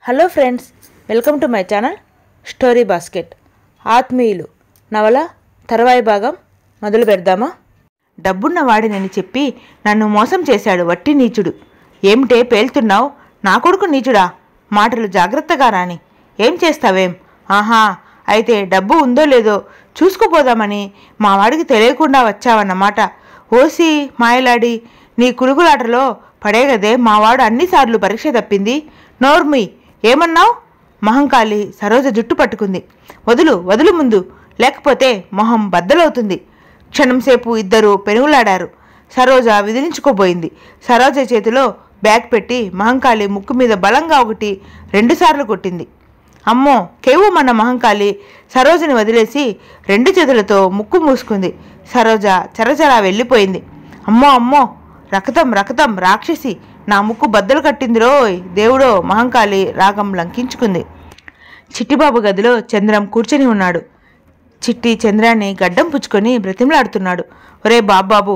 Hello friends welcome to my channel story basket ఆత్మీయులు నవల తర్వాయి భాగం మొదలు పెడదామా డబ్బున్న వాడినని చెప్పి నన్ను మోసం చేశాడు వట్టి నీచుడు ఏమిటే పేల్తున్నావు నా కొడుకు నీచుడా మాటలు జాగ్రత్తగా రాని ఏం చేస్తావేం ఆహా అయితే డబ్బు ఉందో లేదో చూసుకుపోదామని మా వాడికి తెలియకుండా వచ్చావన్నమాట ఓసి మాయలాడి నీ కులుగులాటలో పడేగదే మావాడు అన్నిసార్లు పరీక్ష తప్పింది నోర్మి ఏమన్నావు మహంకాళి సరోజ జుట్టు పట్టుకుంది వదులు వదులు ముందు లేకపోతే మొహం బద్దలవుతుంది క్షణంసేపు ఇద్దరు పెనుగులాడారు సరోజ విదిలించుకోబోయింది సరోజ చేతిలో బ్యాగ్ పెట్టి మహంకాళి ముక్కు మీద బలంగా ఒకటి రెండుసార్లు కొట్టింది అమ్మో కేవు మన మహంకాళి సరోజని వదిలేసి రెండు చేతులతో ముక్కు మూసుకుంది సరోజ చరచరా వెళ్ళిపోయింది అమ్మో అమ్మో రక్తం రక్తం రాక్షసి నా ముక్కు బద్దలు కట్టింది రోయ్ దేవుడో మహంకాళి రాగం లంకించుకుంది చిట్టిబాబు గదిలో చంద్రం కూర్చొని ఉన్నాడు చిట్టి చంద్రాన్ని గడ్డం పుచ్చుకొని బ్రతిమలాడుతున్నాడు ఒరే బాబాబు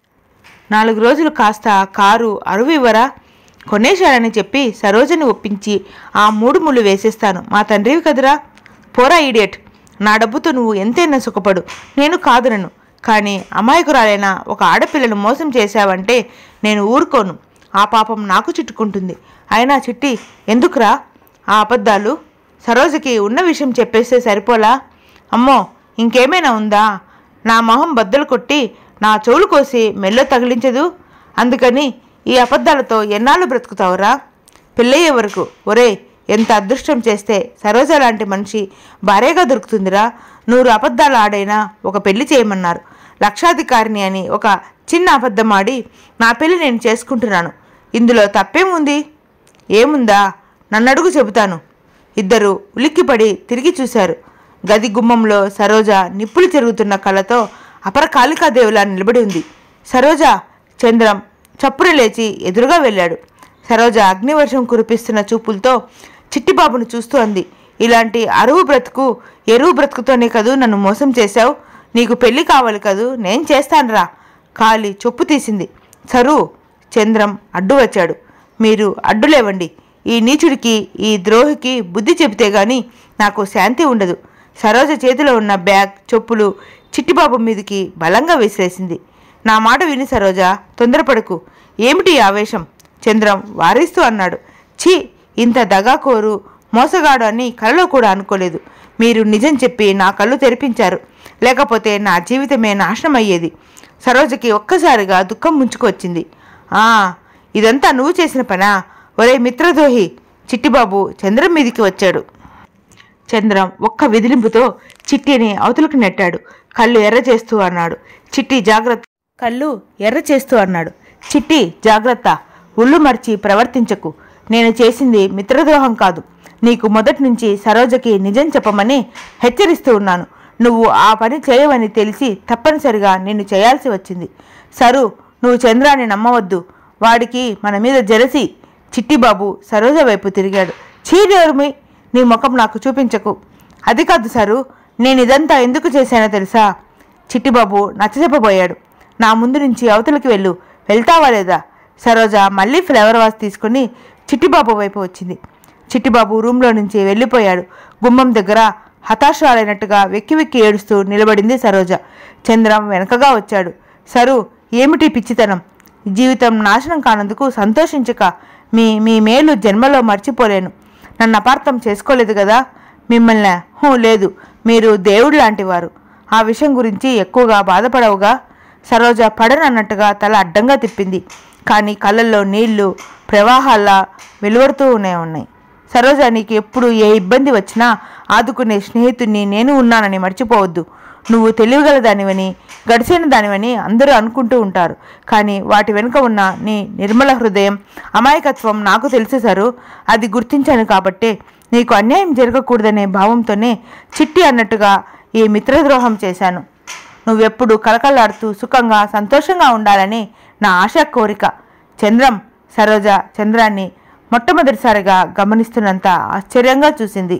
నాలుగు రోజులు కాస్త కారు అరువు ఇవ్వరా కొనేశారని చెప్పి సరోజని ఒప్పించి ఆ మూడు ముళ్ళు వేసేస్తాను మా తండ్రివి కదరా పోరా ఈడియట్ నా డబ్బుతో నువ్వు ఎంతైనా సుఖపడు నేను కాదునను కానీ అమాయకురాలైన ఒక ఆడపిల్లను మోసం చేశావంటే నేను ఊరుకోను ఆ పాపం నాకు చుట్టుకుంటుంది అయినా చిట్టి ఎందుకురా ఆ అబద్ధాలు సరోజకి ఉన్న విషయం చెప్పేస్తే సరిపోలా అమ్మో ఇంకేమైనా ఉందా నా మొహం బద్దలు కొట్టి నా చెవులు కోసి మెల్లో తగిలించదు అందుకని ఈ అబద్ధాలతో ఎన్నాళ్ళు బ్రతుకుతావురా పెళ్ళయ్యే వరకు ఒరే ఎంత అదృష్టం చేస్తే సరోజ లాంటి మనిషి భార్యగా దొరుకుతుందిరా నూరు అబద్ధాలు ఆడైనా ఒక పెళ్లి చేయమన్నారు లక్షాధికారిని అని ఒక చిన్న అబద్ధం ఆడి నా పెళ్లి నేను చేసుకుంటున్నాను ఇందులో తప్పేముంది ఏముందా నన్నడుగు చెబుతాను ఇద్దరు ఉలిక్కిపడి తిరిగి చూశారు గది గుమ్మంలో సరోజ నిప్పులు చెరుగుతున్న కళ్ళతో అపర కాళికాదేవిలా నిలబడి ఉంది సరోజ చంద్రం చప్పున లేచి ఎదురుగా వెళ్ళాడు సరోజ అగ్నివర్షం కురిపిస్తున్న చూపులతో చిట్టిబాబును చూస్తూ అంది ఇలాంటి అరువు బ్రతుకు ఎరువు బ్రతుకుతోనే కదూ నన్ను మోసం చేశావు నీకు పెళ్లి కావాలి కదూ నేను చేస్తానురా కాలి చొప్పు తీసింది సరు చంద్రం అడ్డు వచ్చాడు మీరు అడ్డులేవండి ఈ నీచుడికి ఈ ద్రోహికి బుద్ధి చెబితే గాని నాకు శాంతి ఉండదు సరోజ చేతిలో ఉన్న బ్యాగ్ చెప్పులు చిట్టిబాబు మీదికి బలంగా విసిరేసింది నా మాట విని సరోజ తొందరపడకు ఏమిటి ఈ ఆవేశం చంద్రం వారిస్తూ అన్నాడు ఛీ ఇంత దగాకోరు మోసగాడు అని కలలో కూడా అనుకోలేదు మీరు నిజం చెప్పి నా కళ్ళు తెరిపించారు లేకపోతే నా జీవితమే నాశనం అయ్యేది సరోజకి ఒక్కసారిగా దుఃఖం ముంచుకొచ్చింది ఆ ఇదంతా నువ్వు చేసిన పనా ఒరే మిత్రద్రోహి చిట్టిబాబు చంద్రం మీదికి వచ్చాడు చంద్రం ఒక్క విదిలింపుతో చిట్టిని అవతలకు నెట్టాడు కళ్ళు ఎర్ర చేస్తూ అన్నాడు చిట్టి జాగ్రత్త కళ్ళు ఎర్ర చేస్తూ అన్నాడు చిట్టి జాగ్రత్త ఉళ్ళు మర్చి ప్రవర్తించకు నేను చేసింది మిత్రద్రోహం కాదు నీకు మొదటి నుంచి సరోజకి నిజం చెప్పమని హెచ్చరిస్తూ ఉన్నాను నువ్వు ఆ పని చేయవని తెలిసి తప్పనిసరిగా నిన్ను చేయాల్సి వచ్చింది సరు నువ్వు చంద్రాన్ని నమ్మవద్దు వాడికి మన మీద జలసి చిట్టిబాబు సరోజ వైపు తిరిగాడు చీరేరుమి నీ ముఖం నాకు చూపించకు అది కాదు సరు నేను ఇదంతా ఎందుకు చేశానో తెలుసా చిట్టిబాబు నచ్చజెప్పబోయాడు నా ముందు నుంచి అవతలికి వెళ్ళు వెళ్తావా లేదా సరోజ మళ్ళీ ఫ్లవర్ వాస్ తీసుకుని చిట్టిబాబు వైపు వచ్చింది చిట్టిబాబు రూమ్లో నుంచి వెళ్ళిపోయాడు గుమ్మం దగ్గర హతాశురాలైనట్టుగా వెక్కి వెక్కి ఏడుస్తూ నిలబడింది సరోజ చంద్రం వెనకగా వచ్చాడు సరు ఏమిటి పిచ్చితనం జీవితం నాశనం కానందుకు సంతోషించక మీ మీ మేలు జన్మలో మర్చిపోలేను నన్ను అపార్థం చేసుకోలేదు కదా మిమ్మల్ని హూ లేదు మీరు దేవుడు లాంటివారు ఆ విషయం గురించి ఎక్కువగా బాధపడవుగా సరోజ పడనన్నట్టుగా తల అడ్డంగా తిప్పింది కానీ కళ్ళల్లో నీళ్లు ప్రవాహాల్లా వెలువడుతూనే ఉన్నాయి సరోజ నీకు ఎప్పుడు ఏ ఇబ్బంది వచ్చినా ఆదుకునే స్నేహితుడిని నేను ఉన్నానని మర్చిపోవద్దు నువ్వు తెలియగల దానివని గడిచిన దానివని అందరూ అనుకుంటూ ఉంటారు కానీ వాటి వెనుక ఉన్న నీ నిర్మల హృదయం అమాయకత్వం నాకు తెలుసు సరు అది గుర్తించాను కాబట్టే నీకు అన్యాయం జరగకూడదనే భావంతోనే చిట్టి అన్నట్టుగా ఈ మిత్రద్రోహం చేశాను నువ్వెప్పుడు కలకలాడుతూ సుఖంగా సంతోషంగా ఉండాలని నా ఆశ కోరిక చంద్రం సరోజ చంద్రాన్ని మొట్టమొదటిసారిగా గమనిస్తున్నంత ఆశ్చర్యంగా చూసింది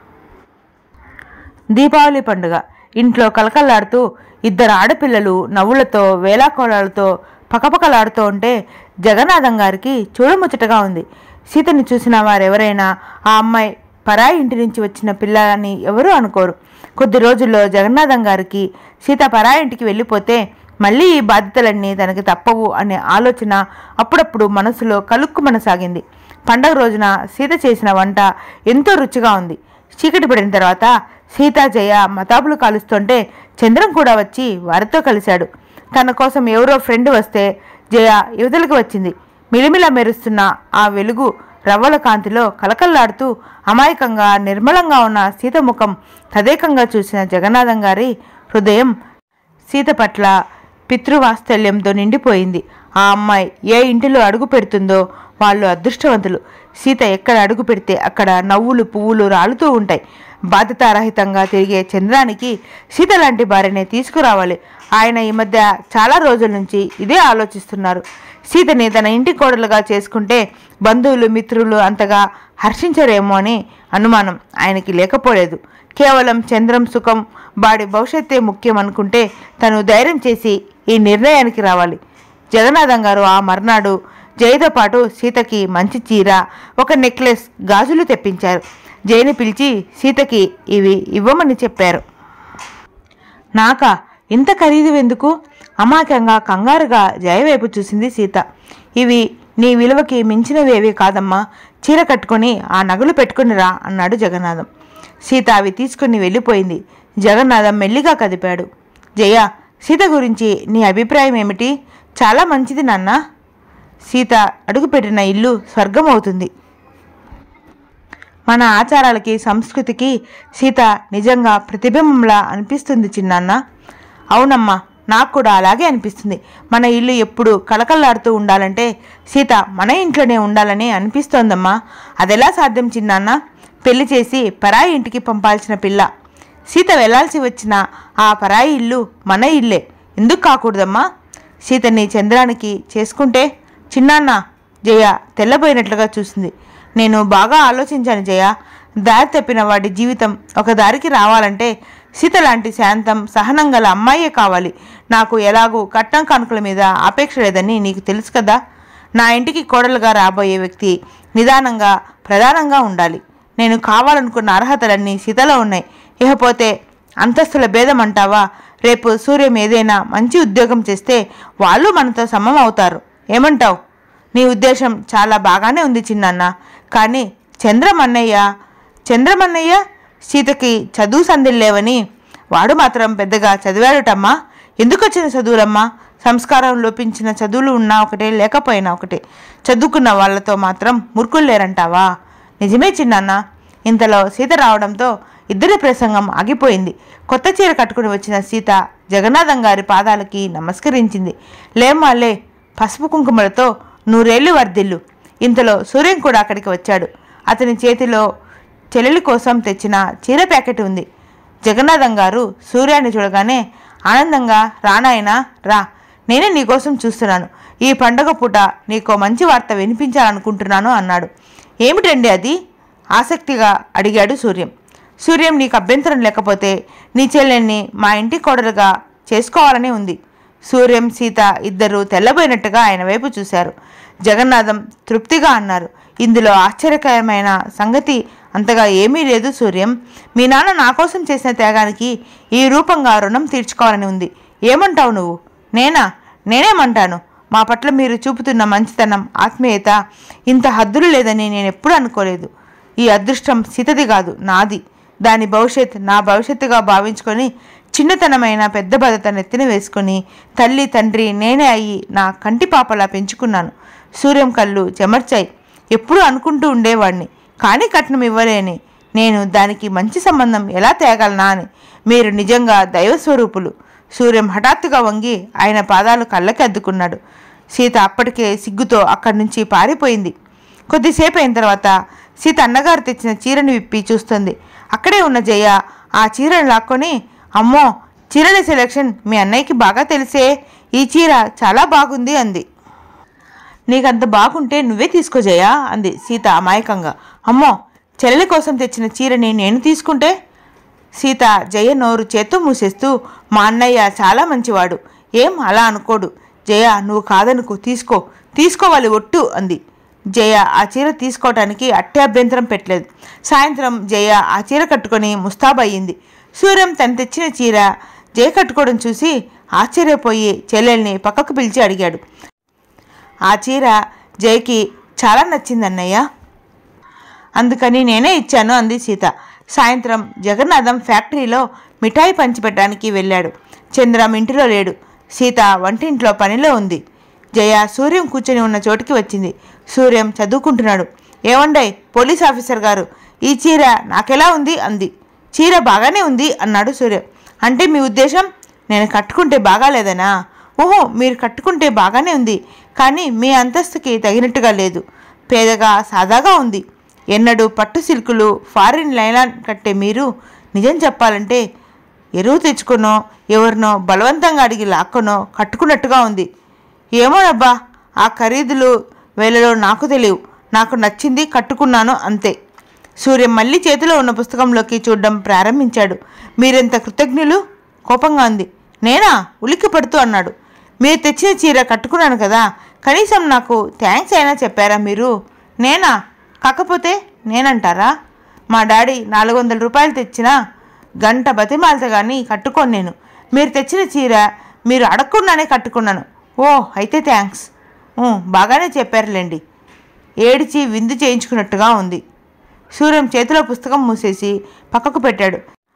దీపావళి పండుగ ఇంట్లో కలకల్లాడుతూ ఇద్దరు ఆడపిల్లలు నవ్వులతో వేలాకోళాలతో పకపకలాడుతూ ఉంటే జగన్నాథం గారికి చూడముచ్చటగా ఉంది సీతని చూసిన వారెవరైనా ఆ అమ్మాయి పరాయి ఇంటి నుంచి వచ్చిన పిల్లని ఎవరూ అనుకోరు కొద్ది రోజుల్లో జగన్నాథం గారికి సీత పరాయి ఇంటికి వెళ్ళిపోతే మళ్ళీ ఈ బాధ్యతలన్నీ తనకి తప్పవు అనే ఆలోచన అప్పుడప్పుడు మనసులో కలుక్కుమనసాగింది పండగ రోజున సీత చేసిన వంట ఎంతో రుచిగా ఉంది చీకటి పడిన తర్వాత సీత జయ మతాబులు కాలుస్తుంటే చంద్రం కూడా వచ్చి వారితో కలిశాడు తన కోసం ఎవరో ఫ్రెండ్ వస్తే జయ యువతలకు వచ్చింది మిలిమిల మెరుస్తున్న ఆ వెలుగు రవ్వల కాంతిలో కలకల్లాడుతూ అమాయకంగా నిర్మలంగా ఉన్న సీత ముఖం తదేకంగా చూసిన జగన్నాథం గారి హృదయం సీత పట్ల పితృవాత్సల్యంతో నిండిపోయింది ఆ అమ్మాయి ఏ ఇంటిలో అడుగు పెడుతుందో వాళ్ళు అదృష్టవంతులు సీత ఎక్కడ అడుగు పెడితే అక్కడ నవ్వులు పువ్వులు రాలుతూ ఉంటాయి బాధ్యతారహితంగా తిరిగే చంద్రానికి సీత లాంటి భార్యనే తీసుకురావాలి ఆయన ఈ మధ్య చాలా రోజుల నుంచి ఇదే ఆలోచిస్తున్నారు సీతని తన ఇంటి కోడలుగా చేసుకుంటే బంధువులు మిత్రులు అంతగా హర్షించరేమో అని అనుమానం ఆయనకి లేకపోలేదు కేవలం చంద్రం సుఖం వాడి భవిష్యత్తే ముఖ్యం అనుకుంటే తను ధైర్యం చేసి ఈ నిర్ణయానికి రావాలి జగన్నాథం గారు ఆ మర్నాడు జయతో పాటు సీతకి మంచి చీర ఒక నెక్లెస్ గాజులు తెప్పించారు జయని పిలిచి సీతకి ఇవి ఇవ్వమని చెప్పారు నాకా ఇంత ఖరీదు ఎందుకు అమాయకంగా కంగారుగా జయ వైపు చూసింది సీత ఇవి నీ విలువకి మించినవేవి కాదమ్మా చీర కట్టుకొని ఆ నగలు పెట్టుకుని రా అన్నాడు జగన్నాథం సీత అవి తీసుకుని వెళ్ళిపోయింది జగన్నాథం మెల్లిగా కదిపాడు జయ సీత గురించి నీ అభిప్రాయం ఏమిటి చాలా మంచిది నాన్న సీత అడుగుపెట్టిన ఇల్లు స్వర్గం అవుతుంది మన ఆచారాలకి సంస్కృతికి సీత నిజంగా ప్రతిబింబంలా అనిపిస్తుంది చిన్నాన్న అవునమ్మా నాకు కూడా అలాగే అనిపిస్తుంది మన ఇల్లు ఎప్పుడు కళకళలాడుతూ ఉండాలంటే సీత మన ఇంట్లోనే ఉండాలని అనిపిస్తోందమ్మా అదెలా సాధ్యం చిన్నాన్న పెళ్లి చేసి పరాయి ఇంటికి పంపాల్సిన పిల్ల సీత వెళ్ళాల్సి వచ్చిన ఆ పరాయి ఇల్లు మన ఇల్లే ఎందుకు కాకూడదమ్మా సీతని చంద్రానికి చేసుకుంటే చిన్నాన్న జయ తెల్లబోయినట్లుగా చూసింది నేను బాగా ఆలోచించాను జయ దారి తప్పిన వాడి జీవితం ఒక దారికి రావాలంటే సీత లాంటి శాంతం సహనం గల అమ్మాయే కావాలి నాకు ఎలాగూ కట్నం కానుకల మీద ఆపేక్ష లేదని నీకు తెలుసు కదా నా ఇంటికి కోడలుగా రాబోయే వ్యక్తి నిదానంగా ప్రధానంగా ఉండాలి నేను కావాలనుకున్న అర్హతలన్నీ సీతలో ఉన్నాయి ఇకపోతే అంతస్తుల భేదం అంటావా రేపు సూర్యం ఏదైనా మంచి ఉద్యోగం చేస్తే వాళ్ళు మనతో సమం అవుతారు ఏమంటావు నీ ఉద్దేశం చాలా బాగానే ఉంది చిన్నన్న కానీ చంద్రమన్నయ్య చంద్రమన్నయ్య సీతకి చదువు సంధిలు లేవని వాడు మాత్రం పెద్దగా చదివాడుటమ్మా ఎందుకు వచ్చిన చదువులమ్మా సంస్కారం లోపించిన చదువులు ఉన్నా ఒకటే లేకపోయినా ఒకటే చదువుకున్న వాళ్ళతో మాత్రం మురుకులు లేరంటావా నిజమే చిన్నన్న ఇంతలో సీత రావడంతో ఇద్దరి ప్రసంగం ఆగిపోయింది కొత్త చీర కట్టుకుని వచ్చిన సీత జగన్నాథం గారి పాదాలకి నమస్కరించింది లేమ్మాలే పసుపు కుంకుమలతో నూరేళ్లు వర్ధిల్లు ఇంతలో సూర్యం కూడా అక్కడికి వచ్చాడు అతని చేతిలో చెల్లెలి కోసం తెచ్చిన చీర ప్యాకెట్ ఉంది జగన్నాథం గారు సూర్యాన్ని చూడగానే ఆనందంగా రానాయనా రా నేనే నీకోసం చూస్తున్నాను ఈ పండగ పూట నీకో మంచి వార్త వినిపించాలనుకుంటున్నాను అన్నాడు ఏమిటండి అది ఆసక్తిగా అడిగాడు సూర్యం సూర్యం నీకు అభ్యంతరం లేకపోతే నీ చెల్లెల్ని మా ఇంటి కోడలుగా చేసుకోవాలని ఉంది సూర్యం సీత ఇద్దరు తెల్లబోయినట్టుగా ఆయన వైపు చూశారు జగన్నాథం తృప్తిగా అన్నారు ఇందులో ఆశ్చర్యకరమైన సంగతి అంతగా ఏమీ లేదు సూర్యం మీ నాన్న నా కోసం చేసిన త్యాగానికి ఈ రూపంగా రుణం తీర్చుకోవాలని ఉంది ఏమంటావు నువ్వు నేనా నేనేమంటాను మా పట్ల మీరు చూపుతున్న మంచితనం ఆత్మీయత ఇంత హద్దులు లేదని నేను ఎప్పుడూ అనుకోలేదు ఈ అదృష్టం సీతది కాదు నాది దాని భవిష్యత్ నా భవిష్యత్తుగా భావించుకొని చిన్నతనమైన పెద్ద బాధ్యత నెత్తిన వేసుకొని తల్లి తండ్రి నేనే అయ్యి నా కంటి పాపలా పెంచుకున్నాను సూర్యం కళ్ళు చెమర్చాయి ఎప్పుడూ అనుకుంటూ ఉండేవాడిని కానీ కట్నం ఇవ్వలేని నేను దానికి మంచి సంబంధం ఎలా తేగలనా అని మీరు నిజంగా దైవస్వరూపులు సూర్యం హఠాత్తుగా వంగి ఆయన పాదాలు కళ్ళకి అద్దుకున్నాడు సీత అప్పటికే సిగ్గుతో అక్కడి నుంచి పారిపోయింది కొద్దిసేపు అయిన తర్వాత సీత అన్నగారు తెచ్చిన చీరని విప్పి చూస్తుంది అక్కడే ఉన్న జయ ఆ చీరను లాక్కొని అమ్మో చీరల సెలెక్షన్ మీ అన్నయ్యకి బాగా తెలిసే ఈ చీర చాలా బాగుంది అంది నీకంత బాగుంటే నువ్వే తీసుకో జయ అంది సీత అమాయకంగా అమ్మో చెల్లెలి కోసం తెచ్చిన చీరని నేను తీసుకుంటే సీత జయ నోరు చేత్తో మూసేస్తూ మా అన్నయ్య చాలా మంచివాడు ఏం అలా అనుకోడు జయ నువ్వు కాదనుకో తీసుకో తీసుకోవాలి ఒట్టు అంది జయ ఆ చీర తీసుకోవటానికి అట్టే అభ్యంతరం పెట్టలేదు సాయంత్రం జయ ఆ చీర కట్టుకొని ముస్తాబయ్యింది సూర్యం తను తెచ్చిన చీర జయ కట్టుకోవడం చూసి ఆశ్చర్యపోయి చెల్లెల్ని పక్కకు పిలిచి అడిగాడు ఆ చీర జయకి చాలా నచ్చింది అన్నయ్య అందుకని నేనే ఇచ్చాను అంది సీత సాయంత్రం జగన్నాథం ఫ్యాక్టరీలో మిఠాయి పంచిపెట్టడానికి వెళ్ళాడు చంద్రం ఇంటిలో లేడు సీత వంటింట్లో పనిలో ఉంది జయ సూర్యం కూర్చొని ఉన్న చోటికి వచ్చింది సూర్యం చదువుకుంటున్నాడు ఏమండయ్ పోలీస్ ఆఫీసర్ గారు ఈ చీర నాకెలా ఉంది అంది చీర బాగానే ఉంది అన్నాడు సూర్యం అంటే మీ ఉద్దేశం నేను కట్టుకుంటే బాగాలేదనా ఓహో మీరు కట్టుకుంటే బాగానే ఉంది కానీ మీ అంతస్తుకి తగినట్టుగా లేదు పేదగా సాదాగా ఉంది ఎన్నడూ పట్టు సిల్కులు ఫారిన్ లైలాన్ కట్టే మీరు నిజం చెప్పాలంటే ఎరువు తెచ్చుకునో ఎవరినో బలవంతంగా అడిగి లాక్కొనో కట్టుకున్నట్టుగా ఉంది ఏమోనబ్బా ఆ ఖరీదులు వేలలో నాకు తెలియవు నాకు నచ్చింది కట్టుకున్నాను అంతే సూర్యం మళ్ళీ చేతిలో ఉన్న పుస్తకంలోకి చూడడం ప్రారంభించాడు మీరెంత కృతజ్ఞులు కోపంగా ఉంది నేనా ఉలిక్కి పడుతూ అన్నాడు మీరు తెచ్చిన చీర కట్టుకున్నాను కదా కనీసం నాకు థ్యాంక్స్ అయినా చెప్పారా మీరు నేనా కాకపోతే నేనంటారా మా డాడీ నాలుగు వందల రూపాయలు తెచ్చినా గంట బతిమాలత కానీ కట్టుకోను నేను మీరు తెచ్చిన చీర మీరు అడగకుండానే కట్టుకున్నాను ఓ అయితే థ్యాంక్స్ ఊ, బాగానే చెప్పారులేండి ఏడిచి విందు చేయించుకున్నట్టుగా ఉంది సూర్యం చేతిలో పుస్తకం మూసేసి పక్కకు పెట్టాడు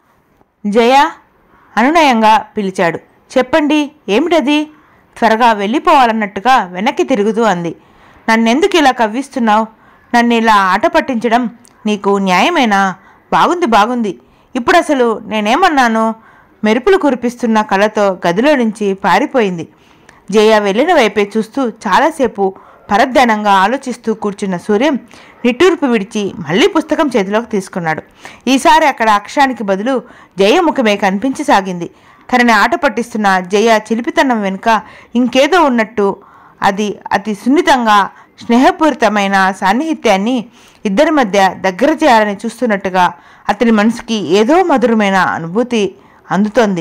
జయ అనునయంగా పిలిచాడు చెప్పండి ఏమిటది త్వరగా వెళ్ళిపోవాలన్నట్టుగా వెనక్కి తిరుగుతూ అంది నన్నెందుకు ఇలా కవ్విస్తున్నావు నన్ను ఇలా ఆట పట్టించడం నీకు న్యాయమేనా బాగుంది బాగుంది ఇప్పుడు అసలు నేనేమన్నాను మెరుపులు కురిపిస్తున్న కళ్ళతో గదిలో నుంచి పారిపోయింది జయ వెళ్ళిన వైపే చూస్తూ చాలాసేపు పరధ్యానంగా ఆలోచిస్తూ కూర్చున్న సూర్యం నిట్టూర్పు విడిచి మళ్ళీ పుస్తకం చేతిలోకి తీసుకున్నాడు ఈసారి అక్కడ అక్షరానికి బదులు జయ ముఖమే కనిపించసాగింది తనని ఆట పట్టిస్తున్న జయ చిలిపితనం వెనుక ఇంకేదో ఉన్నట్టు అది అతి సున్నితంగా స్నేహపూరితమైన సాన్నిహిత్యాన్ని ఇద్దరి మధ్య దగ్గర చేయాలని చూస్తున్నట్టుగా అతని మనసుకి ఏదో మధురమైన అనుభూతి అందుతోంది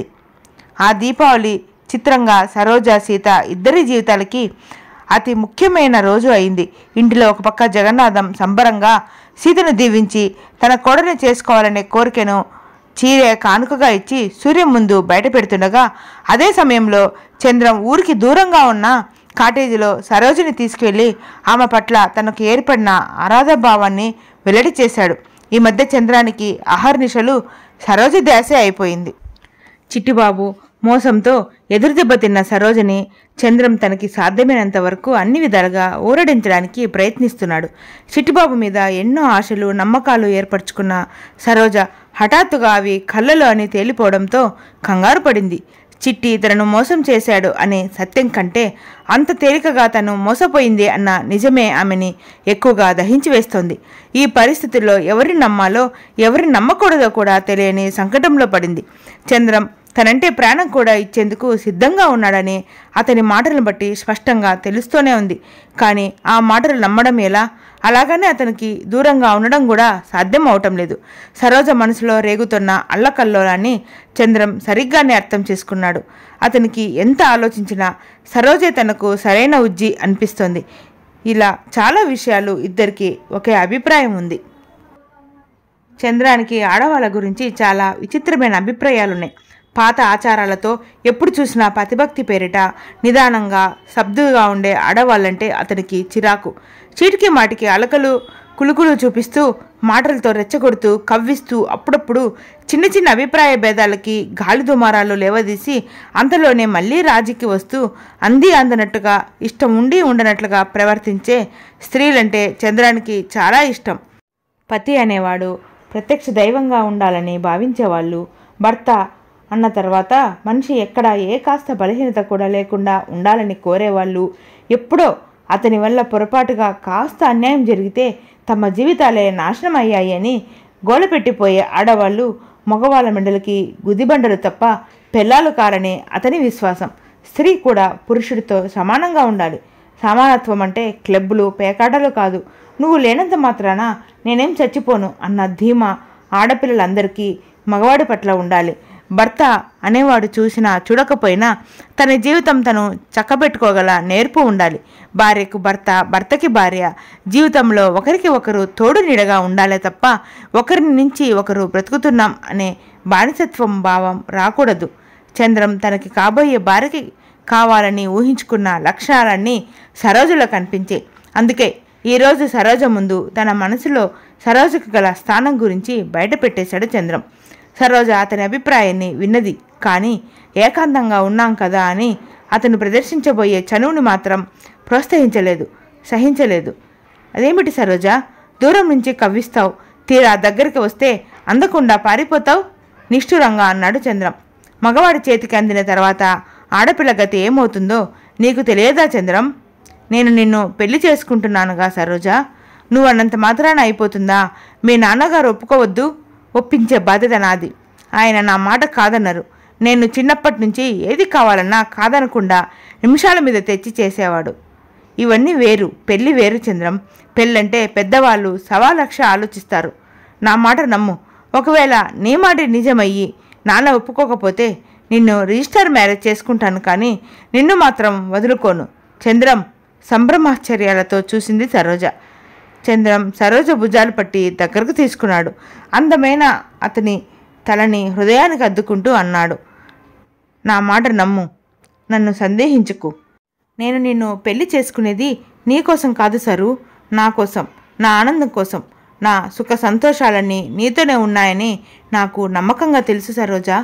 ఆ దీపావళి చిత్రంగా సరోజ సీత ఇద్దరి జీవితాలకి అతి ముఖ్యమైన రోజు అయింది ఇంటిలో ఒక పక్క జగన్నాథం సంబరంగా సీతను దీవించి తన కోడని చేసుకోవాలనే కోరికను చీరే కానుకగా ఇచ్చి సూర్యం ముందు బయట పెడుతుండగా అదే సమయంలో చంద్రం ఊరికి దూరంగా ఉన్న కాటేజీలో సరోజిని తీసుకువెళ్ళి ఆమె పట్ల తనకు ఏర్పడిన ఆరాధభావాన్ని వెల్లడి చేశాడు ఈ మధ్య చంద్రానికి అహర్నిశలు సరోజ ధ్యాసే అయిపోయింది చిట్టిబాబు మోసంతో ఎదురుదెబ్బ తిన్న సరోజని చంద్రం తనకి సాధ్యమైనంత వరకు అన్ని విధాలుగా ఊరడించడానికి ప్రయత్నిస్తున్నాడు చిట్టిబాబు మీద ఎన్నో ఆశలు నమ్మకాలు ఏర్పరచుకున్న సరోజ హఠాత్తుగా అవి కళ్ళలో అని తేలిపోవడంతో కంగారు పడింది చిట్టి తనను మోసం చేశాడు అనే సత్యం కంటే అంత తేలికగా తను మోసపోయింది అన్న నిజమే ఆమెని ఎక్కువగా దహించి వేస్తోంది ఈ పరిస్థితుల్లో ఎవరిని నమ్మాలో ఎవరిని నమ్మకూడదో కూడా తెలియని సంకటంలో పడింది చంద్రం తనంటే ప్రాణం కూడా ఇచ్చేందుకు సిద్ధంగా ఉన్నాడని అతని మాటలను బట్టి స్పష్టంగా తెలుస్తూనే ఉంది కానీ ఆ మాటలు నమ్మడం ఎలా అలాగనే అతనికి దూరంగా ఉండడం కూడా సాధ్యం అవటం లేదు సరోజ మనసులో రేగుతున్న అల్లకల్లోలాన్ని చంద్రం సరిగ్గానే అర్థం చేసుకున్నాడు అతనికి ఎంత ఆలోచించినా సరోజే తనకు సరైన ఉజ్జి అనిపిస్తోంది ఇలా చాలా విషయాలు ఇద్దరికి ఒకే అభిప్రాయం ఉంది చంద్రానికి ఆడవాళ్ళ గురించి చాలా విచిత్రమైన అభిప్రాయాలున్నాయి పాత ఆచారాలతో ఎప్పుడు చూసినా పతిభక్తి పేరిట నిదానంగా సబ్దుగా ఉండే ఆడవాళ్ళంటే అతనికి చిరాకు చీటికి మాటికి అలకలు కులుకులు చూపిస్తూ మాటలతో రెచ్చగొడుతూ కవ్విస్తూ అప్పుడప్పుడు చిన్న చిన్న అభిప్రాయ భేదాలకి గాలి దుమారాలు లేవదీసి అంతలోనే మళ్ళీ రాజీకి వస్తూ అంది అందనట్టుగా ఇష్టం ఉండి ఉండనట్లుగా ప్రవర్తించే స్త్రీలంటే చంద్రానికి చాలా ఇష్టం పతి అనేవాడు ప్రత్యక్ష దైవంగా ఉండాలని భావించేవాళ్ళు భర్త అన్న తర్వాత మనిషి ఎక్కడ ఏ కాస్త బలహీనత కూడా లేకుండా ఉండాలని కోరేవాళ్ళు ఎప్పుడో అతని వల్ల పొరపాటుగా కాస్త అన్యాయం జరిగితే తమ జీవితాలే నాశనం అయ్యాయి అని గోలపెట్టిపోయే ఆడవాళ్ళు మగవాళ్ళ మెండలకి గుదిబండలు తప్ప పెళ్ళాలు కారని అతని విశ్వాసం స్త్రీ కూడా పురుషుడితో సమానంగా ఉండాలి సమానత్వం అంటే క్లబ్బులు పేకాటలు కాదు నువ్వు లేనంత మాత్రాన నేనేం చచ్చిపోను అన్న ధీమా ఆడపిల్లలందరికీ మగవాడి పట్ల ఉండాలి భర్త అనేవాడు చూసినా చూడకపోయినా తన జీవితం తను చక్కబెట్టుకోగల నేర్పు ఉండాలి భార్యకు భర్త భర్తకి భార్య జీవితంలో ఒకరికి ఒకరు తోడు నీడగా ఉండాలే తప్ప ఒకరి నుంచి ఒకరు బ్రతుకుతున్నాం అనే బానిసత్వం భావం రాకూడదు చంద్రం తనకి కాబోయే భార్యకి కావాలని ఊహించుకున్న లక్షణాలన్నీ సరోజలో కనిపించే అందుకే ఈరోజు సరోజ ముందు తన మనసులో సరోజకు గల స్థానం గురించి బయట పెట్టేశాడు చంద్రం సరోజ అతని అభిప్రాయాన్ని విన్నది కానీ ఏకాంతంగా ఉన్నాం కదా అని అతను ప్రదర్శించబోయే చనువుని మాత్రం ప్రోత్సహించలేదు సహించలేదు అదేమిటి సరోజ దూరం నుంచి కవ్విస్తావు తీరా దగ్గరికి వస్తే అందకుండా పారిపోతావు నిష్ఠురంగా అన్నాడు చంద్రం మగవాడి చేతికి అందిన తర్వాత ఆడపిల్ల గతి ఏమవుతుందో నీకు తెలియదా చంద్రం నేను నిన్ను పెళ్లి చేసుకుంటున్నానుగా సరోజ నువ్వు అన్నంత మాత్రాన అయిపోతుందా మీ నాన్నగారు ఒప్పుకోవద్దు ఒప్పించే బాధ్యత నాది ఆయన నా మాట కాదన్నారు నేను చిన్నప్పటి నుంచి ఏది కావాలన్నా కాదనకుండా నిమిషాల మీద తెచ్చి చేసేవాడు ఇవన్నీ వేరు పెళ్లి వేరు చంద్రం పెళ్ళంటే పెద్దవాళ్ళు సవా లక్ష ఆలోచిస్తారు నా మాట నమ్ము ఒకవేళ నీ మాట నిజమయ్యి నాన్న ఒప్పుకోకపోతే నిన్ను రిజిస్టర్ మ్యారేజ్ చేసుకుంటాను కానీ నిన్ను మాత్రం వదులుకోను చంద్రం సంభ్రమాశ్చర్యాలతో చూసింది సరోజ చంద్రం సరోజ భుజాలు పట్టి దగ్గరకు తీసుకున్నాడు అందమైన అతని తలని హృదయానికి అద్దుకుంటూ అన్నాడు నా మాట నమ్ము నన్ను సందేహించుకు నేను నిన్ను పెళ్లి చేసుకునేది నీకోసం కాదు సరు నా కోసం నా ఆనందం కోసం నా సుఖ సంతోషాలన్నీ నీతోనే ఉన్నాయని నాకు నమ్మకంగా తెలుసు సరోజా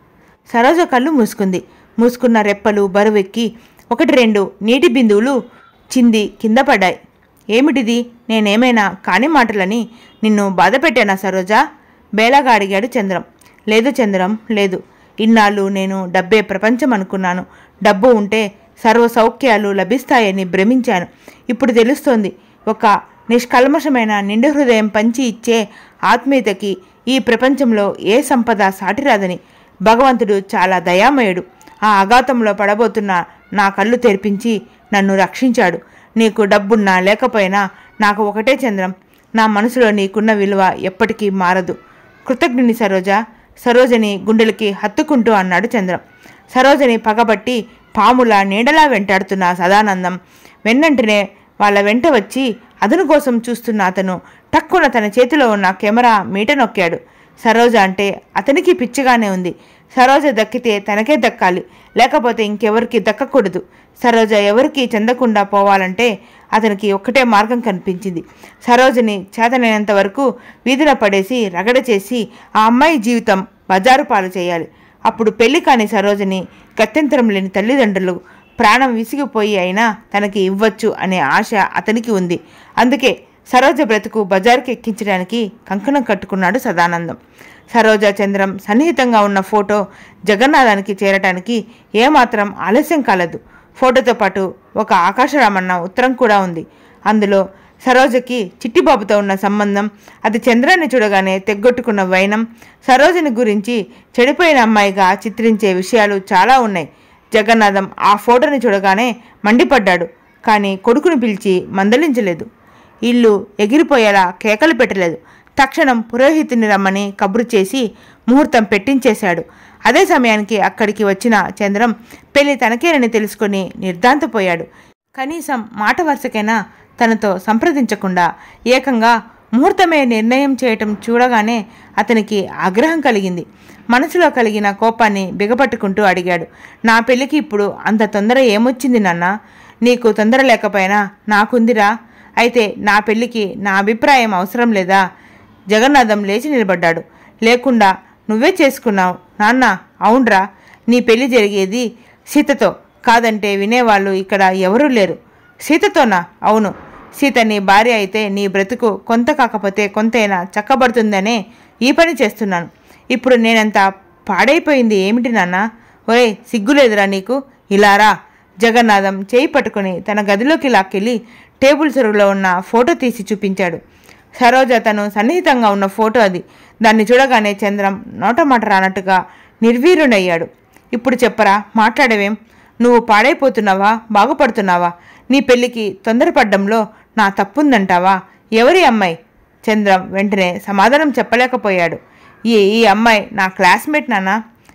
సరోజ కళ్ళు మూసుకుంది మూసుకున్న రెప్పలు బరువెక్కి ఒకటి రెండు నీటి బిందువులు చింది కింద పడ్డాయి ఏమిటిది నేనేమైనా కాని మాటలని నిన్ను బాధ పెట్టానా సరోజా బేలాగా అడిగాడు చంద్రం లేదు చంద్రం లేదు ఇన్నాళ్ళు నేను డబ్బే ప్రపంచం అనుకున్నాను డబ్బు ఉంటే సర్వ సౌఖ్యాలు లభిస్తాయని భ్రమించాను ఇప్పుడు తెలుస్తోంది ఒక నిష్కల్మషమైన నిండు హృదయం పంచి ఇచ్చే ఆత్మీయతకి ఈ ప్రపంచంలో ఏ సంపద సాటిరాదని భగవంతుడు చాలా దయామయుడు ఆ అఘాతంలో పడబోతున్న నా కళ్ళు తెరిపించి నన్ను రక్షించాడు నీకు డబ్బున్నా లేకపోయినా నాకు ఒకటే చంద్రం నా మనసులో నీకున్న విలువ ఎప్పటికీ మారదు కృతజ్ఞుని సరోజ సరోజని గుండెలకి హత్తుకుంటూ అన్నాడు చంద్రం సరోజని పగబట్టి పాముల నీడలా వెంటాడుతున్న సదానందం వెన్నంటనే వాళ్ళ వెంట వచ్చి అతను కోసం చూస్తున్న అతను టక్కున తన చేతిలో ఉన్న కెమెరా మీట నొక్కాడు సరోజ అంటే అతనికి పిచ్చిగానే ఉంది సరోజ దక్కితే తనకే దక్కాలి లేకపోతే ఇంకెవరికి దక్కకూడదు సరోజ ఎవరికి చెందకుండా పోవాలంటే అతనికి ఒక్కటే మార్గం కనిపించింది సరోజని చేతనైనంత వరకు వీధిన పడేసి రగడ చేసి ఆ అమ్మాయి జీవితం బజారు పాలు చేయాలి అప్పుడు పెళ్లి కాని సరోజని గత్యంతరం లేని తల్లిదండ్రులు ప్రాణం విసిగిపోయి అయినా తనకి ఇవ్వచ్చు అనే ఆశ అతనికి ఉంది అందుకే సరోజ బ్రతుకు బజారుకి ఎక్కించడానికి కంకణం కట్టుకున్నాడు సదానందం సరోజ చంద్రం సన్నిహితంగా ఉన్న ఫోటో జగన్నాథానికి చేరటానికి ఏమాత్రం ఆలస్యం కాలేదు ఫోటోతో పాటు ఒక ఆకాశరామన్న ఉత్తరం కూడా ఉంది అందులో సరోజకి చిట్టిబాబుతో ఉన్న సంబంధం అది చంద్రాన్ని చూడగానే తెగ్గొట్టుకున్న వైనం సరోజని గురించి చెడిపోయిన అమ్మాయిగా చిత్రించే విషయాలు చాలా ఉన్నాయి జగన్నాథం ఆ ఫోటోని చూడగానే మండిపడ్డాడు కానీ కొడుకును పిలిచి మందలించలేదు ఇల్లు ఎగిరిపోయేలా కేకలు పెట్టలేదు తక్షణం పురోహితుని రమ్మని కబురు చేసి ముహూర్తం పెట్టించేశాడు అదే సమయానికి అక్కడికి వచ్చిన చంద్రం పెళ్లి తనకేనని తెలుసుకొని నిర్ధాంతపోయాడు కనీసం మాట వరుసకైనా తనతో సంప్రదించకుండా ఏకంగా ముహూర్తమే నిర్ణయం చేయటం చూడగానే అతనికి ఆగ్రహం కలిగింది మనసులో కలిగిన కోపాన్ని బిగపట్టుకుంటూ అడిగాడు నా పెళ్ళికి ఇప్పుడు అంత తొందర ఏమొచ్చింది నాన్న నీకు తొందర లేకపోయినా నాకుందిరా అయితే నా పెళ్ళికి నా అభిప్రాయం అవసరం లేదా జగన్నాథం లేచి నిలబడ్డాడు లేకుండా నువ్వే చేసుకున్నావు నాన్న అవునరా నీ పెళ్లి జరిగేది సీతతో కాదంటే వినేవాళ్ళు ఇక్కడ ఎవరూ లేరు సీతతోనా అవును సీత నీ భార్య అయితే నీ బ్రతుకు కొంత కాకపోతే కొంతైనా చక్కబడుతుందనే ఈ పని చేస్తున్నాను ఇప్పుడు నేనంత పాడైపోయింది ఏమిటి నాన్న ఒరే సిగ్గులేదురా నీకు ఇలారా జగన్నాథం చేయి పట్టుకుని తన గదిలోకి లాక్కెళ్ళి టేబుల్ చెరువులో ఉన్న ఫోటో తీసి చూపించాడు సరోజ తను సన్నిహితంగా ఉన్న ఫోటో అది దాన్ని చూడగానే చంద్రం నోటమాట రానట్టుగా నిర్వీర్యుడయ్యాడు ఇప్పుడు చెప్పరా మాట్లాడవేం నువ్వు పాడైపోతున్నావా బాగుపడుతున్నావా నీ పెళ్ళికి తొందరపడ్డంలో నా తప్పుందంటావా ఎవరి అమ్మాయి చంద్రం వెంటనే సమాధానం చెప్పలేకపోయాడు ఈ ఈ అమ్మాయి నా క్లాస్మేట్ నాన్న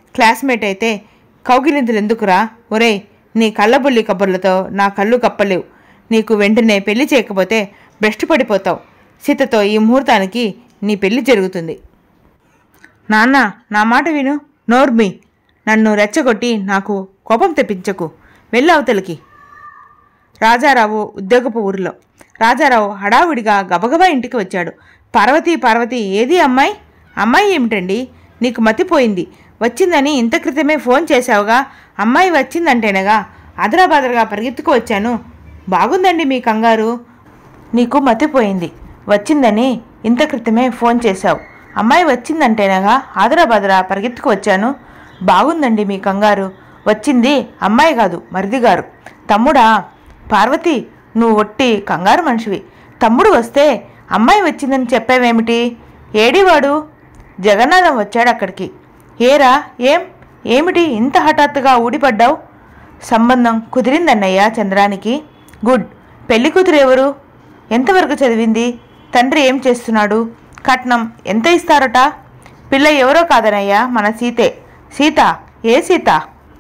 క్లాస్మేట్ అయితే కౌగిలింతలు ఎందుకురా ఒరేయ్ నీ కళ్ళబుల్లి కబుర్లతో నా కళ్ళు కప్పలేవు నీకు వెంటనే పెళ్లి చేయకపోతే భ్రష్టు పడిపోతావు సీతతో ఈ ముహూర్తానికి నీ పెళ్లి జరుగుతుంది నాన్న నా మాట విను నోర్మి నన్ను రెచ్చగొట్టి నాకు కోపం తెప్పించకు వెళ్ళు అవతలికి రాజారావు ఉద్యోగపు ఊరిలో రాజారావు హడావుడిగా గబగబా ఇంటికి వచ్చాడు పార్వతి పార్వతి ఏది అమ్మాయి అమ్మాయి ఏమిటండి నీకు మతిపోయింది వచ్చిందని ఇంత క్రితమే ఫోన్ చేశావుగా అమ్మాయి వచ్చిందంటేనగా అదరాబాదరగా పరిగెత్తుకు వచ్చాను బాగుందండి మీ కంగారు నీకు మతిపోయింది వచ్చిందని ఇంత క్రితమే ఫోన్ చేశావు అమ్మాయి వచ్చిందంటేనగా ఆదరాబాదరా పరిగెత్తుకు వచ్చాను బాగుందండి మీ కంగారు వచ్చింది అమ్మాయి కాదు మరిది గారు తమ్ముడా పార్వతి నువ్వు ఒట్టి కంగారు మనిషివి తమ్ముడు వస్తే అమ్మాయి వచ్చిందని చెప్పావేమిటి ఏడివాడు జగన్నాథం వచ్చాడు అక్కడికి ఏరా ఏం ఏమిటి ఇంత హఠాత్తుగా ఊడిపడ్డావు సంబంధం కుదిరిందన్నయ్య చంద్రానికి గుడ్ పెళ్లి కూతురు ఎవరు ఎంతవరకు చదివింది తండ్రి ఏం చేస్తున్నాడు కట్నం ఎంత ఇస్తారట పిల్ల ఎవరో కాదనయ్యా మన సీతే సీత ఏ సీత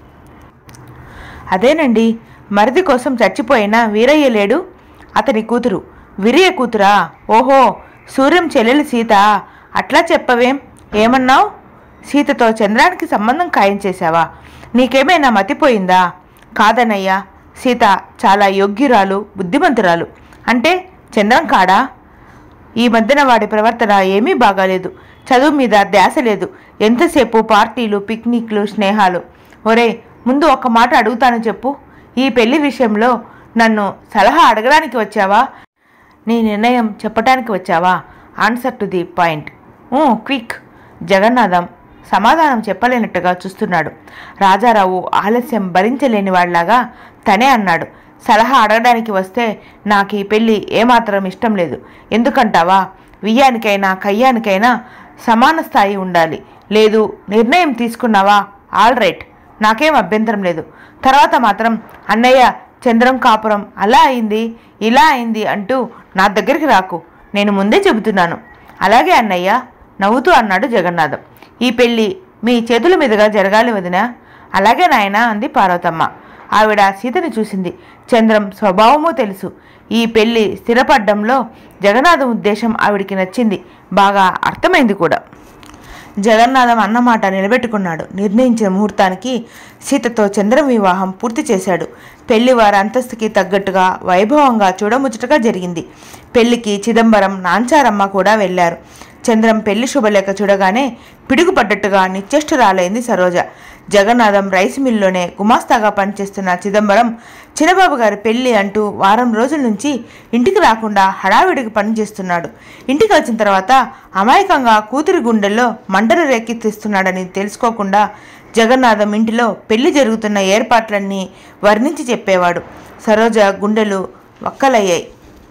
అదేనండి మరిది కోసం చచ్చిపోయిన వీరయ్య లేడు అతని కూతురు వీరయ్య కూతురా ఓహో సూర్యం చెల్లెలి సీత అట్లా చెప్పవేం ఏమన్నావు సీతతో చంద్రానికి సంబంధం ఖాయం చేశావా నీకేమైనా మతిపోయిందా కాదనయ్యా సీత చాలా యోగ్యురాలు బుద్ధిమంతురాలు అంటే చంద్రం కాడా ఈ మధ్యన వాడి ప్రవర్తన ఏమీ బాగాలేదు చదువు మీద ధ్యాస లేదు ఎంతసేపు పార్టీలు పిక్నిక్లు స్నేహాలు ఒరే ముందు ఒక మాట అడుగుతాను చెప్పు ఈ పెళ్లి విషయంలో నన్ను సలహా అడగడానికి వచ్చావా నీ నిర్ణయం చెప్పటానికి వచ్చావా answer to the point quick Jagannatham సమాధానం చెప్పలేనట్టుగా చూస్తున్నాడు రాజారావు ఆలస్యం భరించలేని వాడిలాగా తనే అన్నాడు సలహా అడగడానికి వస్తే నాకు ఈ పెళ్ళి ఏమాత్రం ఇష్టం లేదు ఎందుకంటావా వియ్యానికైనా కయ్యానికైనా సమాన స్థాయి ఉండాలి లేదు నిర్ణయం తీసుకున్నావా ఆల్ రైట్ నాకేం అభ్యంతరం లేదు తర్వాత మాత్రం అన్నయ్య చంద్రం కాపురం అలా అయింది ఇలా అయింది అంటూ నా దగ్గరికి రాకు నేను ముందే చెబుతున్నాను అలాగే అన్నయ్య నవ్వుతూ అన్నాడు జగన్నాథం ఈ పెళ్ళి మీ చేతుల మీదుగా జరగాలి వదినా అలాగే నాయనా అంది పార్వతమ్మ ఆవిడ సీతని చూసింది చంద్రం స్వభావము తెలుసు ఈ పెళ్లి స్థిరపడ్డంలో జగన్నాథం ఉద్దేశం ఆవిడికి నచ్చింది బాగా అర్థమైంది కూడా జగన్నాథం అన్నమాట నిలబెట్టుకున్నాడు నిర్ణయించిన ముహూర్తానికి సీతతో చంద్రం వివాహం పూర్తి చేశాడు పెళ్లి వారి అంతస్తుకి తగ్గట్టుగా వైభవంగా చూడముచ్చటగా జరిగింది పెళ్లికి చిదంబరం నాంచారమ్మ కూడా వెళ్లారు చంద్రం పెళ్లి శుభలేఖ చూడగానే పిడుగుపడ్డట్టుగా నిశ్చేష్టురాలైంది సరోజ జగన్నాథం రైస్ మిల్లోనే గుమాస్తాగా పనిచేస్తున్న చిదంబరం చిన్నబాబు గారి పెళ్లి అంటూ వారం రోజుల నుంచి ఇంటికి రాకుండా హడావిడికి పనిచేస్తున్నాడు ఇంటికి వచ్చిన తర్వాత అమాయకంగా కూతురి గుండెల్లో మంటలు రేకెత్తిస్తున్నాడని తెలుసుకోకుండా జగన్నాథం ఇంటిలో పెళ్లి జరుగుతున్న ఏర్పాట్లన్నీ వర్ణించి చెప్పేవాడు సరోజ గుండెలు వక్కలయ్యాయి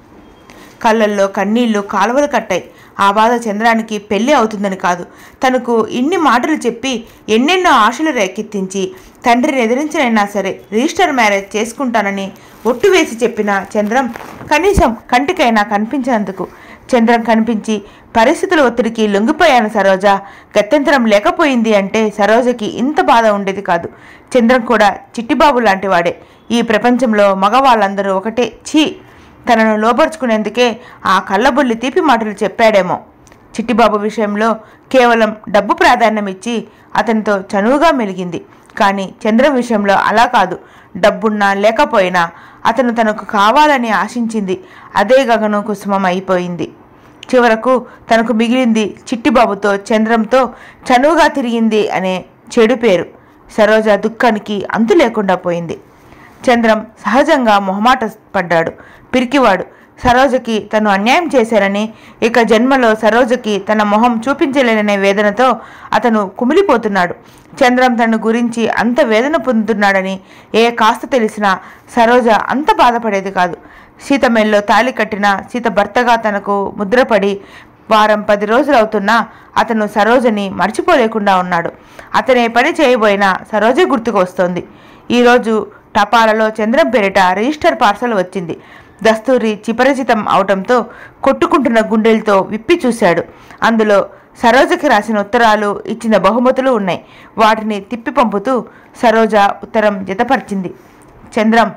కళ్ళల్లో కన్నీళ్లు కాలువలు కట్టాయి ఆ బాధ చంద్రానికి పెళ్ళి అవుతుందని కాదు తనకు ఇన్ని మాటలు చెప్పి ఎన్నెన్నో ఆశలు రేకెత్తించి తండ్రిని ఎదిరించనైనా సరే రిజిస్టర్ మ్యారేజ్ చేసుకుంటానని ఒట్టు వేసి చెప్పిన చంద్రం కనీసం కంటికైనా కనిపించినందుకు చంద్రం కనిపించి పరిస్థితుల ఒత్తిడికి లొంగిపోయాను సరోజ గత్యంతరం లేకపోయింది అంటే సరోజకి ఇంత బాధ ఉండేది కాదు చంద్రం కూడా చిట్టిబాబు లాంటివాడే ఈ ప్రపంచంలో మగవాళ్ళందరూ ఒకటే ఛీ తనను లోపరుచుకునేందుకే ఆ కళ్ళబుల్లి తీపి మాటలు చెప్పాడేమో చిట్టిబాబు విషయంలో కేవలం డబ్బు ప్రాధాన్యం ఇచ్చి అతనితో చనువుగా మెలిగింది కానీ చంద్రం విషయంలో అలా కాదు డబ్బున్నా లేకపోయినా అతను తనకు కావాలని ఆశించింది అదే గగనం కుసుమం అయిపోయింది చివరకు తనకు మిగిలింది చిట్టిబాబుతో చంద్రంతో చనువుగా తిరిగింది అనే చెడు పేరు సరోజ దుఃఖానికి అంతు లేకుండా పోయింది చంద్రం సహజంగా మొహమాట పడ్డాడు పిరికివాడు సరోజకి తను అన్యాయం చేశారని ఇక జన్మలో సరోజకి తన మొహం చూపించలేననే వేదనతో అతను కుమిలిపోతున్నాడు చంద్రం తన గురించి అంత వేదన పొందుతున్నాడని ఏ కాస్త తెలిసినా సరోజ అంత బాధపడేది కాదు సీత మెల్లో తాళి కట్టిన సీత భర్తగా తనకు ముద్రపడి వారం పది రోజులు అవుతున్నా అతను సరోజని మర్చిపోలేకుండా ఉన్నాడు అతనే పని చేయబోయినా సరోజ గుర్తుకు వస్తోంది ఈరోజు టపాలలో చంద్రం పేరిట రిజిస్టర్ పార్సల్ వచ్చింది దస్తూరి చిపరిచితం అవటంతో కొట్టుకుంటున్న గుండెలతో విప్పి చూశాడు అందులో సరోజకి రాసిన ఉత్తరాలు ఇచ్చిన బహుమతులు ఉన్నాయి వాటిని తిప్పి పంపుతూ సరోజ ఉత్తరం జతపరిచింది చంద్రం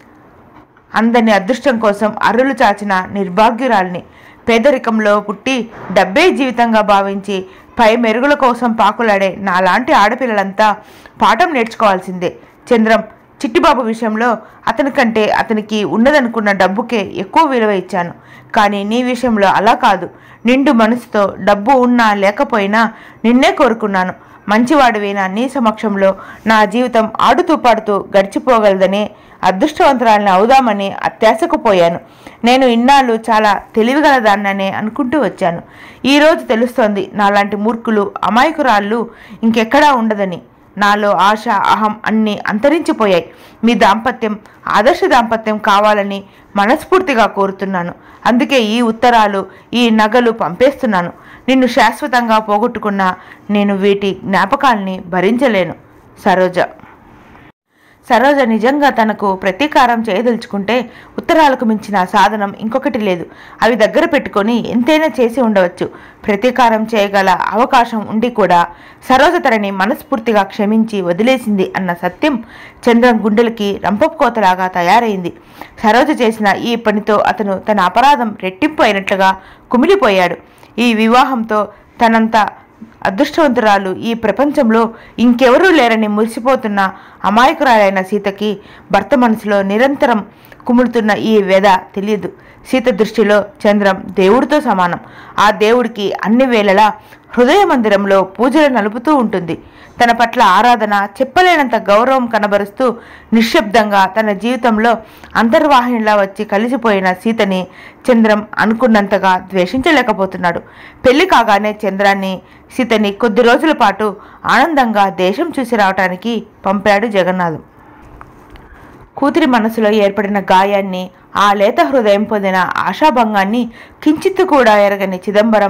అందని అదృష్టం కోసం అర్రులు చాచిన నిర్భాగ్యురాల్ని పేదరికంలో పుట్టి డబ్బే జీవితంగా భావించి పై మెరుగుల కోసం పాకులాడే నాలాంటి ఆడపిల్లలంతా పాఠం నేర్చుకోవాల్సిందే చంద్రం చిట్టిబాబు విషయంలో అతని కంటే అతనికి ఉన్నదనుకున్న డబ్బుకే ఎక్కువ విలువ ఇచ్చాను కానీ నీ విషయంలో అలా కాదు నిండు మనసుతో డబ్బు ఉన్నా లేకపోయినా నిన్నే కోరుకున్నాను మంచివాడివైన నీ సమక్షంలో నా జీవితం ఆడుతూ పాడుతూ గడిచిపోగలదని అదృష్టవంతురాలని అవుదామని అత్యాశకు పోయాను నేను ఇన్నాళ్ళు చాలా తెలివిగలదాన్ననే అనుకుంటూ వచ్చాను ఈరోజు తెలుస్తోంది నాలాంటి మూర్ఖులు అమాయకురాళ్ళు ఇంకెక్కడా ఉండదని నాలో ఆశ అహం అన్నీ అంతరించిపోయాయి మీ దాంపత్యం ఆదర్శ దాంపత్యం కావాలని మనస్ఫూర్తిగా కోరుతున్నాను అందుకే ఈ ఉత్తరాలు ఈ నగలు పంపేస్తున్నాను నిన్ను శాశ్వతంగా పోగొట్టుకున్న నేను వీటి జ్ఞాపకాల్ని భరించలేను సరోజ సరోజ నిజంగా తనకు ప్రతీకారం చేయదలుచుకుంటే ఉత్తరాలకు మించిన సాధనం ఇంకొకటి లేదు అవి దగ్గర పెట్టుకొని ఎంతైనా చేసి ఉండవచ్చు ప్రతీకారం చేయగల అవకాశం ఉండి కూడా సరోజ తనని మనస్ఫూర్తిగా క్షమించి వదిలేసింది అన్న సత్యం చంద్రం గుండెలకి రంపపుకోతలాగా తయారైంది సరోజ చేసిన ఈ పనితో అతను తన అపరాధం రెట్టింపు అయినట్లుగా కుమిలిపోయాడు ఈ వివాహంతో తనంత అదృష్టవంతురాలు ఈ ప్రపంచంలో ఇంకెవరూ లేరని మురిసిపోతున్న అమాయకురాలైన సీతకి భర్త మనసులో నిరంతరం కుములుతున్న ఈ వ్యధ తెలియదు సీత దృష్టిలో చంద్రం దేవుడితో సమానం ఆ దేవుడికి అన్ని వేళలా హృదయ మందిరంలో పూజలు నలుపుతూ ఉంటుంది తన పట్ల ఆరాధన చెప్పలేనంత గౌరవం కనబరుస్తూ నిశ్శబ్దంగా తన జీవితంలో అంతర్వాహినిలా వచ్చి కలిసిపోయిన సీతని చంద్రం అనుకున్నంతగా ద్వేషించలేకపోతున్నాడు పెళ్లి కాగానే చంద్రాన్ని సీతని కొద్ది రోజుల పాటు ఆనందంగా దేశం చూసి రావటానికి పంపాడు జగన్నాథం కూతురి మనసులో ఏర్పడిన గాయాన్ని ఆ లేత హృదయం పొందిన ఆశాభంగాన్ని కించిత్తు కూడా ఎరగని చిదంబరం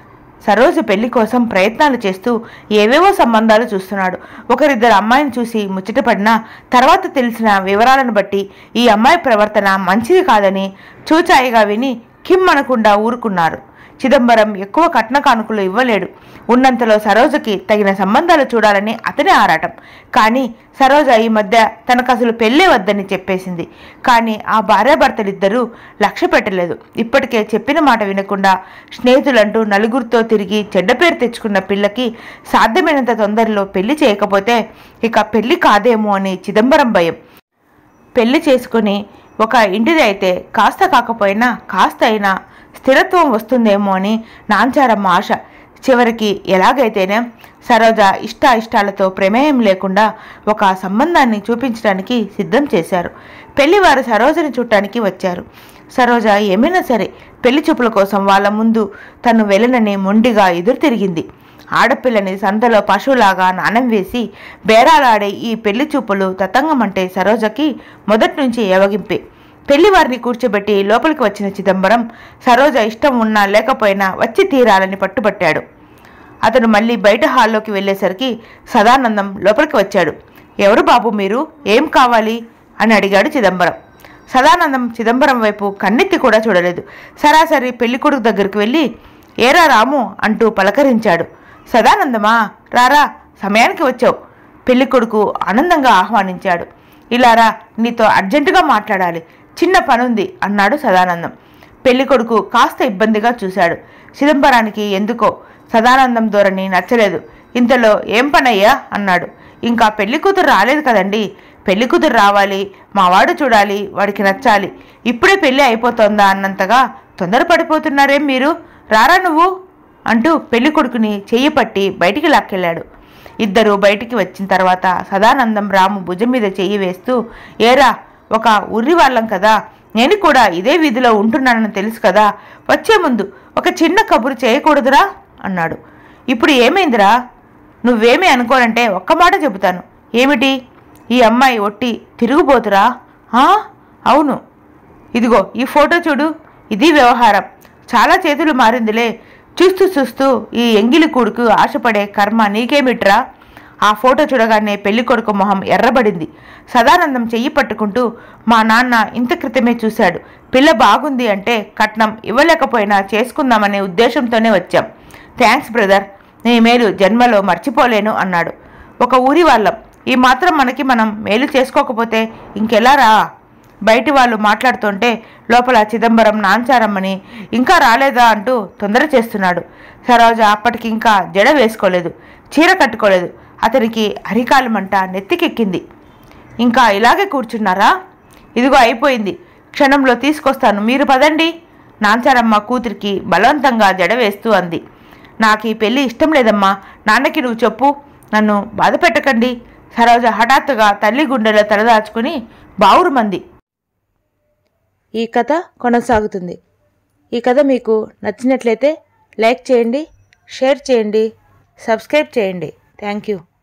సరోజ పెళ్లి కోసం ప్రయత్నాలు చేస్తూ ఏవేవో సంబంధాలు చూస్తున్నాడు ఒకరిద్దరు అమ్మాయిని చూసి ముచ్చటపడినా తర్వాత తెలిసిన వివరాలను బట్టి ఈ అమ్మాయి ప్రవర్తన మంచిది కాదని చూచాయిగా విని కిమ్ అనకుండా ఊరుకున్నారు చిదంబరం ఎక్కువ కట్న కానుకలు ఇవ్వలేడు ఉన్నంతలో సరోజకి తగిన సంబంధాలు చూడాలని అతని ఆరాటం కానీ సరోజ ఈ మధ్య తనకు అసలు పెళ్ళే వద్దని చెప్పేసింది కానీ ఆ భార్యాభర్తలిద్దరూ లక్ష్య పెట్టలేదు ఇప్పటికే చెప్పిన మాట వినకుండా స్నేహితులంటూ నలుగురితో తిరిగి చెడ్డ పేరు తెచ్చుకున్న పిల్లకి సాధ్యమైనంత తొందరలో పెళ్లి చేయకపోతే ఇక పెళ్లి కాదేమో అని చిదంబరం భయం పెళ్లి చేసుకుని ఒక ఇంటిది అయితే కాస్త కాకపోయినా కాస్త అయినా స్థిరత్వం వస్తుందేమో అని నాంచారమ్మ ఆశ చివరికి ఎలాగైతేనే సరోజ ఇష్ట ఇష్టాలతో ప్రమేయం లేకుండా ఒక సంబంధాన్ని చూపించడానికి సిద్ధం చేశారు పెళ్లివారు సరోజని చూడటానికి వచ్చారు సరోజ ఏమైనా సరే పెళ్లి చూపుల కోసం వాళ్ళ ముందు తను వెళ్ళనని మొండిగా ఎదురు తిరిగింది ఆడపిల్లని సంతలో పశువులాగా నాణం వేసి బేరాలాడే ఈ పెళ్లి చూపులు తతంగమంటే సరోజకి మొదటి నుంచి ఎవగింపే పెళ్లి వారిని కూర్చోబెట్టి లోపలికి వచ్చిన చిదంబరం సరోజ ఇష్టం ఉన్నా లేకపోయినా వచ్చి తీరాలని పట్టుబట్టాడు అతను మళ్ళీ బయట హాల్లోకి వెళ్ళేసరికి సదానందం లోపలికి వచ్చాడు ఎవరు బాబు మీరు ఏం కావాలి అని అడిగాడు చిదంబరం సదానందం చిదంబరం వైపు కన్నెత్తి కూడా చూడలేదు సరాసరి పెళ్లికొడుకు దగ్గరికి వెళ్ళి ఏరా రాము అంటూ పలకరించాడు సదానందమా రారా సమయానికి వచ్చావు పెళ్లికొడుకు ఆనందంగా ఆహ్వానించాడు ఇలా రా నీతో అర్జెంటుగా మాట్లాడాలి చిన్న పనుంది అన్నాడు సదానందం పెళ్లికొడుకు కాస్త ఇబ్బందిగా చూశాడు చిదంబరానికి ఎందుకో సదానందం ధోరణి నచ్చలేదు ఇంతలో ఏం పనయ్యా అన్నాడు ఇంకా పెళ్లి కూతురు రాలేదు కదండి పెళ్లి కూతురు రావాలి మావాడు చూడాలి వాడికి నచ్చాలి ఇప్పుడే పెళ్లి అయిపోతోందా అన్నంతగా తొందరపడిపోతున్నారేం మీరు రారా నువ్వు అంటూ పెళ్లి కొడుకుని చెయ్యి పట్టి బయటికి లాక్కెళ్ళాడు ఇద్దరు బయటికి వచ్చిన తర్వాత సదానందం రాము భుజం మీద చెయ్యి వేస్తూ ఏరా ఒక ఉర్రి వాళ్ళం కదా నేను కూడా ఇదే వీధిలో ఉంటున్నానని తెలుసు కదా వచ్చే ముందు ఒక చిన్న కబురు చేయకూడదురా అన్నాడు ఇప్పుడు ఏమైందిరా నువ్వేమీ అనుకోనంటే ఒక్క మాట చెబుతాను ఏమిటి ఈ అమ్మాయి ఒట్టి తిరుగుబోతురా "ఆ? అవును ఇదిగో ఈ ఫోటో చూడు ఇది వ్యవహారం చాలా చేతులు మారిందిలే చూస్తూ చూస్తూ ఈ ఎంగిలి కూడుకు ఆశపడే కర్మ నీకేమిట్రా ఆ ఫోటో చూడగానే పెళ్లి కొడుకు మొహం ఎర్రబడింది సదానందం చెయ్యి పట్టుకుంటూ మా నాన్న ఇంత క్రితమే చూశాడు పిల్ల బాగుంది అంటే కట్నం ఇవ్వలేకపోయినా చేసుకుందామనే ఉద్దేశంతోనే వచ్చాం థ్యాంక్స్ బ్రదర్ నీ మేలు జన్మలో మర్చిపోలేను అన్నాడు ఒక ఊరి వాళ్ళం ఈ మాత్రం మనకి మనం మేలు చేసుకోకపోతే ఇంకెలా రా బయటి వాళ్ళు మాట్లాడుతుంటే లోపల చిదంబరం నాంచారమ్మని ఇంకా రాలేదా అంటూ తొందర చేస్తున్నాడు సరోజ అప్పటికి ఇంకా జడ వేసుకోలేదు చీర కట్టుకోలేదు అతనికి అరికాలమంట నెత్తికెక్కింది ఇంకా ఇలాగే కూర్చున్నారా ఇదిగో అయిపోయింది క్షణంలో తీసుకొస్తాను మీరు పదండి నాంచారమ్మ కూతురికి బలవంతంగా జడ వేస్తూ అంది నాకు ఈ పెళ్ళి ఇష్టం లేదమ్మా నాన్నకి నువ్వు చెప్పు నన్ను బాధ పెట్టకండి సరోజ హఠాత్తుగా తల్లి గుండెలో తలదాచుకుని బావురుమంది ఈ కథ కొనసాగుతుంది ఈ కథ మీకు నచ్చినట్లయితే లైక్ చేయండి షేర్ చేయండి సబ్స్క్రైబ్ చేయండి థ్యాంక్ యూ